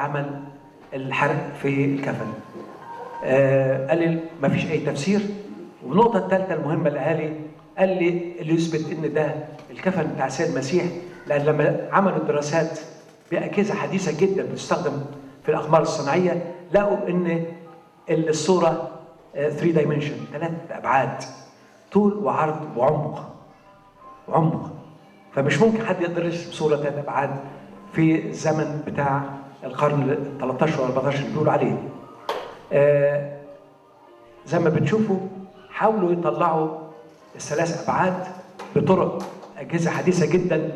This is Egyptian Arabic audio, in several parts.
عمل الحرق في الكفن آه قال لي ما فيش اي تفسير والنقطه الثالثه المهمه اللي قال لي قال لي اللي يثبت ان ده الكفن بتاع السيد المسيح لان لما عملوا دراسات باجهزه حديثه جدا بتستخدم في الاقمار الصناعيه لقوا ان الصوره 3 دايمنشن ثلاث ابعاد طول وعرض وعمق وعمق فمش ممكن حد يقدر يرسم صوره ثلاث ابعاد في الزمن بتاع القرن ال 13 و 14 اللي بيقولوا عليه. آه زي ما بتشوفوا حاولوا يطلعوا الثلاث ابعاد بطرق اجهزه حديثه جدا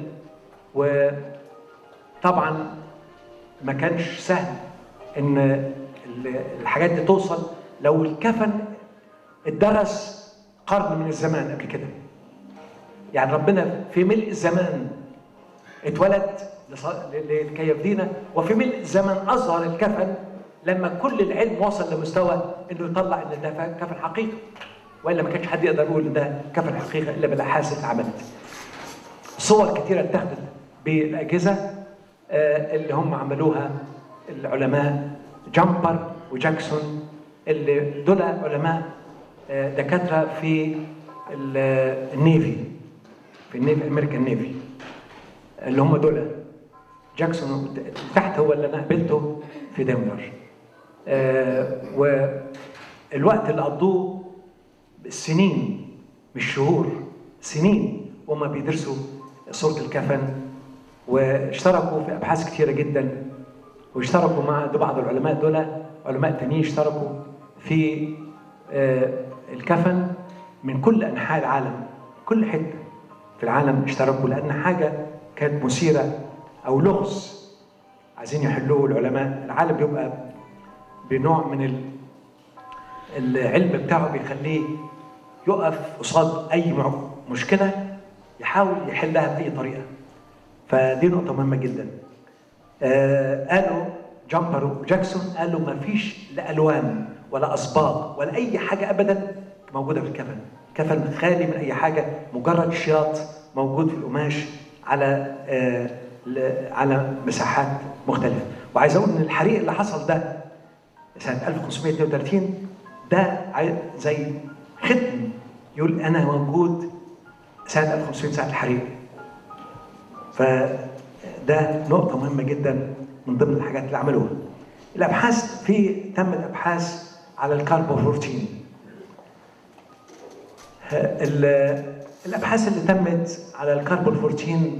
وطبعا ما كانش سهل ان الحاجات دي توصل لو الكفن اتدرس قرن من الزمان قبل كده يعني ربنا في ملء الزمان اتولد لكي يفدينا وفي ملء الزمن اظهر الكفن لما كل العلم وصل لمستوى انه يطلع ان ده كفن حقيقي والا ما كانش حد يقدر يقول ان ده كفن حقيقي الا بالابحاث اللي اتعملت. صور كثيره اتخذت بالاجهزه اللي هم عملوها العلماء جامبر وجاكسون اللي دول علماء دكاتره في النيفي في النيفي الامريكان نيفي اللي هم دول جاكسون تحت هو اللي انا قابلته في دنفر آه والوقت اللي قضوه سنين مش شهور سنين وهم بيدرسوا صورة الكفن واشتركوا في ابحاث كثيره جدا واشتركوا مع بعض العلماء دول علماء تانيين اشتركوا في آه الكفن من كل انحاء العالم كل حته في العالم اشتركوا لان حاجه كانت مثيره او لغز عايزين يحلوه العلماء العالم بيبقى بنوع من العلم بتاعه بيخليه يقف قصاد اي مشكله يحاول يحلها باي طريقه فدي نقطه مهمه جدا آه قالوا جامبر وجاكسون قالوا ما فيش لا الوان ولا اصباغ ولا اي حاجه ابدا موجوده في الكفن كفن خالي من اي حاجه مجرد شياط موجود في القماش على آه على مساحات مختلفه وعايز اقول ان الحريق اللي حصل ده سنه 1532 ده زي ختم يقول انا موجود سنه 1500 سنه الحريق فده نقطه مهمه جدا من ضمن الحاجات اللي عملوها الابحاث في تمت ابحاث على الكاربوفورتين الابحاث اللي تمت على الكربون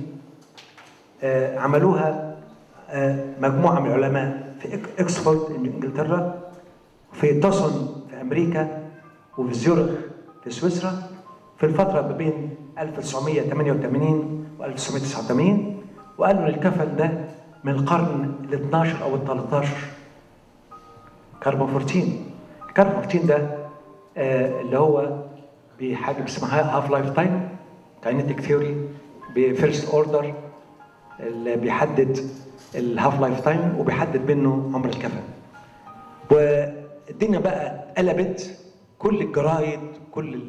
14 عملوها مجموعه من العلماء في اكسفورد انجلترا في توسون في امريكا وفي زيورخ في سويسرا في الفتره ما بين 1988 و 1989 وقالوا الكفن ده من القرن ال 12 او ال 13 كربون 14 الكربون 14 ده اللي هو بحاجه اسمها هاف لايف تايم كاينتيك ثيوري بفيرست اوردر اللي بيحدد الهاف لايف تايم وبيحدد منه عمر الكفن والدنيا بقى قلبت كل الجرايد كل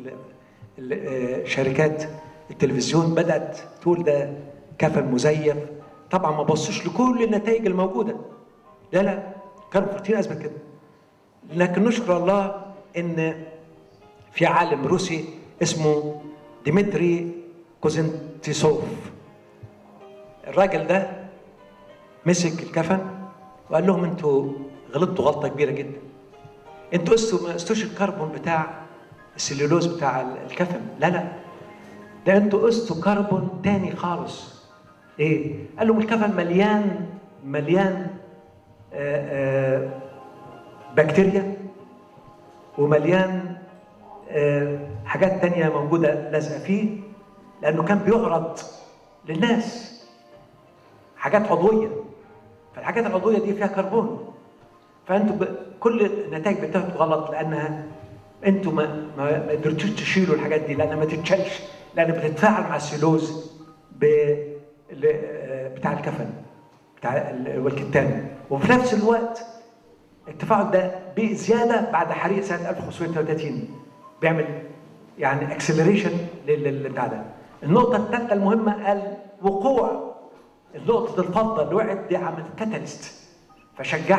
شركات التلفزيون بدات تقول ده كفن مزيف طبعا ما بصوش لكل النتائج الموجوده لا لا كان كتير اثبت كده لكن نشكر الله ان في عالم روسي اسمه ديمتري كوزنتيسوف الراجل ده مسك الكفن وقال لهم انتوا غلطتوا غلطه كبيره جدا انتوا قستوا ما قستوش الكربون بتاع السليولوز بتاع الكفن لا لا ده انتوا قستوا كربون تاني خالص ايه قال لهم الكفن مليان مليان آآ آآ بكتيريا ومليان حاجات تانية موجودة لازقة فيه لأنه كان بيعرض للناس حاجات عضوية فالحاجات العضوية دي فيها كربون فأنتوا ب... كل النتائج بتاعتكم غلط لأنها أنتوا ما ما ما قدرتوش تشيلوا الحاجات دي لأنها ما تتشالش لأنها بتتفاعل مع السيلوز ب... بتاع الكفن بتاع والكتان وفي نفس الوقت التفاعل ده بزياده بعد حريق سنه 1532 بيعمل يعني اكسلريشن للبتاع ده. النقطه الثالثه المهمه قال وقوع نقطه الفضه اللي وقعت دي عملت كاتاليست فشجعت